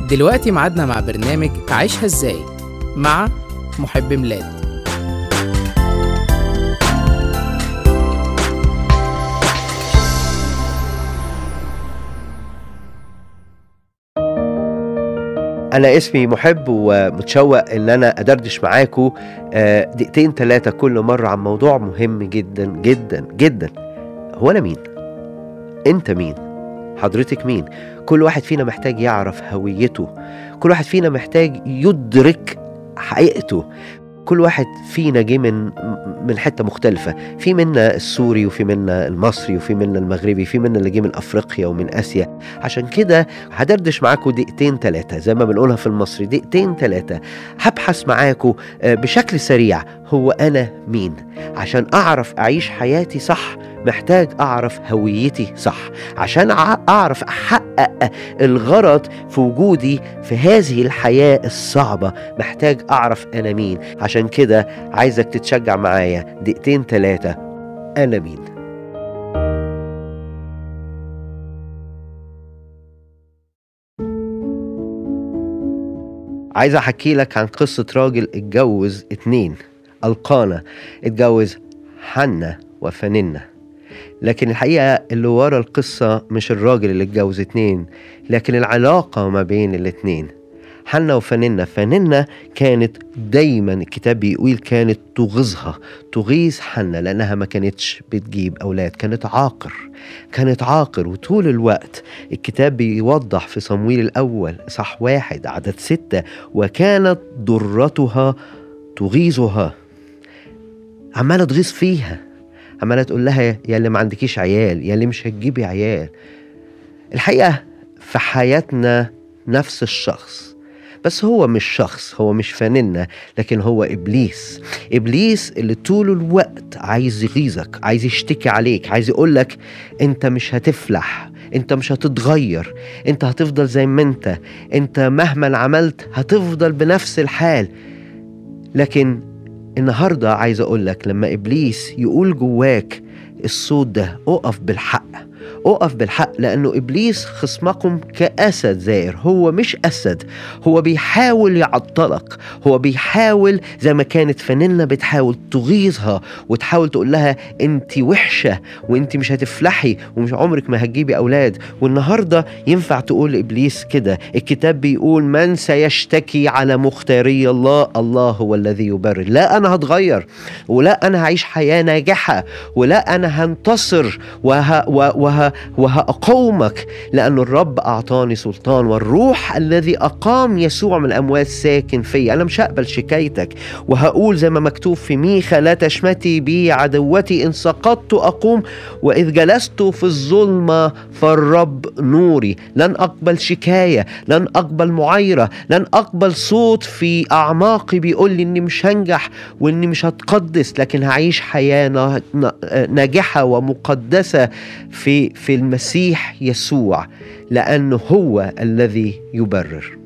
دلوقتي ميعادنا مع برنامج عيشها ازاي مع محب ميلاد أنا اسمي محب ومتشوق إن أنا أدردش معاكم آه، دقيقتين ثلاثة كل مرة عن موضوع مهم جدا جدا جدا هو أنا مين؟ أنت مين؟ حضرتك مين؟ كل واحد فينا محتاج يعرف هويته كل واحد فينا محتاج يدرك حقيقته كل واحد فينا جه من من حته مختلفه في منا السوري وفي منا المصري وفي منا المغربي في منا اللي جه من افريقيا ومن اسيا عشان كده هدردش معاكم دقيقتين ثلاثه زي ما بنقولها في المصري دقيقتين ثلاثه هبحث معاكم آه، بشكل سريع هو انا مين عشان اعرف اعيش حياتي صح محتاج اعرف هويتي صح عشان أع- اعرف احقق الغرض في وجودي في هذه الحياه الصعبه محتاج اعرف انا مين عشان كده عايزك تتشجع معايا دقيقتين ثلاثه انا مين عايز احكي لك عن قصة راجل اتجوز اتنين القانا اتجوز حنة وفننة لكن الحقيقة اللي ورا القصة مش الراجل اللي اتجوز اتنين لكن العلاقة ما بين الاتنين حنة وفننة فننة كانت دايما الكتاب بيقول كانت تغيظها تغيظ حنة لأنها ما كانتش بتجيب أولاد كانت عاقر كانت عاقر وطول الوقت الكتاب بيوضح في صمويل الأول صح واحد عدد ستة وكانت ضرتها تغيظها عمالة تغيظ فيها عمالة تقول لها يا اللي ما عندكيش عيال يا اللي مش هتجيبي عيال الحقيقة في حياتنا نفس الشخص بس هو مش شخص هو مش فننة لكن هو إبليس إبليس اللي طول الوقت عايز يغيظك عايز يشتكي عليك عايز يقولك أنت مش هتفلح أنت مش هتتغير أنت هتفضل زي ما أنت أنت مهما عملت هتفضل بنفس الحال لكن النهاردة عايز أقولك لما إبليس يقول جواك الصوت ده أقف بالحق أقف بالحق لأنه إبليس خصمكم كأسد زائر هو مش أسد هو بيحاول يعطلك هو بيحاول زي ما كانت فنانة بتحاول تغيظها وتحاول تقول لها أنت وحشة وأنت مش هتفلحي ومش عمرك ما هتجيبي أولاد والنهاردة ينفع تقول لإبليس كده الكتاب بيقول من سيشتكي على مختاري الله الله هو الذي يبرر لا أنا هتغير ولا أنا هعيش حياة ناجحة ولا أنا هنتصر وه وه وه وهأقومك لأن الرب أعطاني سلطان والروح الذي أقام يسوع من الأموات ساكن في أنا مش هقبل شكايتك وهقول زي ما مكتوب في ميخا لا تشمتي بي عدوتي إن سقطت أقوم وإذ جلست في الظلمة فالرب نوري لن أقبل شكاية لن أقبل معايرة لن أقبل صوت في أعماقي بيقول لي إني مش هنجح وإني مش هتقدس لكن هعيش حياة نا- نا- ناجحة ومقدسة في في المسيح يسوع لأنه هو الذي يبرر